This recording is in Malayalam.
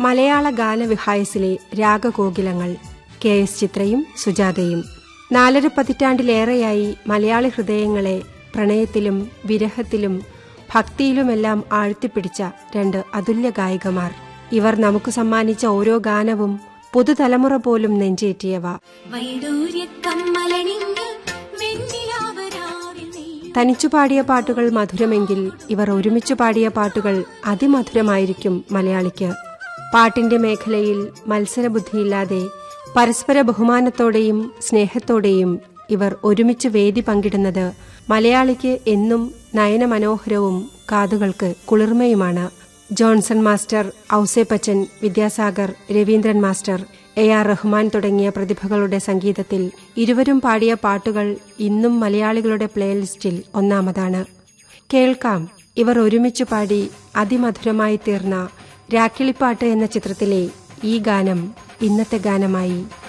മലയാള ഗാനവിഹായസിലെ രാഗകോകിലങ്ങൾ കെ എസ് ചിത്രയും സുജാതയും നാലര പതിറ്റാണ്ടിലേറെയായി മലയാളി ഹൃദയങ്ങളെ പ്രണയത്തിലും വിരഹത്തിലും ഭക്തിയിലുമെല്ലാം ആഴ്ത്തിപ്പിടിച്ച രണ്ട് അതുല്യ ഗായികമാർ ഇവർ നമുക്ക് സമ്മാനിച്ച ഓരോ ഗാനവും പുതുതലമുറ പോലും നെഞ്ചേറ്റിയവ വൈഡൂര്യക്കമ്മലണിഞ്ഞ് വെണ്ണിലാവരാവിൽ നീ തനിച്ചു പാടിയ പാട്ടുകൾ മധുരമെങ്കിൽ ഇവർ ഒരുമിച്ചു പാടിയ പാട്ടുകൾ അതിമധുരമായിരിക്കും മലയാളിക്ക് പാട്ടിന്റെ മേഖലയിൽ മത്സരബുദ്ധിയില്ലാതെ പരസ്പര ബഹുമാനത്തോടെയും സ്നേഹത്തോടെയും ഇവർ ഒരുമിച്ച് വേദി പങ്കിടുന്നത് മലയാളിക്ക് എന്നും നയനമനോഹരവും കാതുകൾക്ക് കുളിർമയുമാണ് Johnson master Ouseppachan Vidyasagar Raveendran master A R Rahman തുടങ്ങിയ പ്രതിഭകളുടെ സംഗീതത്തിൽ ഇരുവരും പാടിയ പാട്ടുകൾ ഇന്നും മലയാളികളുടെ പ്ലേലിസ്റ്റിൽ ഒന്നാമതാണ് കേൾക്കാം ഇവർ ഒരുമിച്ചു പാടി അതിമധുരമായി തീർന്ന രാക്കിളിപ്പാട്ട് എന്ന ചിത്രത്തിലെ ഈ ഗാനം ഇന്നത്തെ ഗാനമായി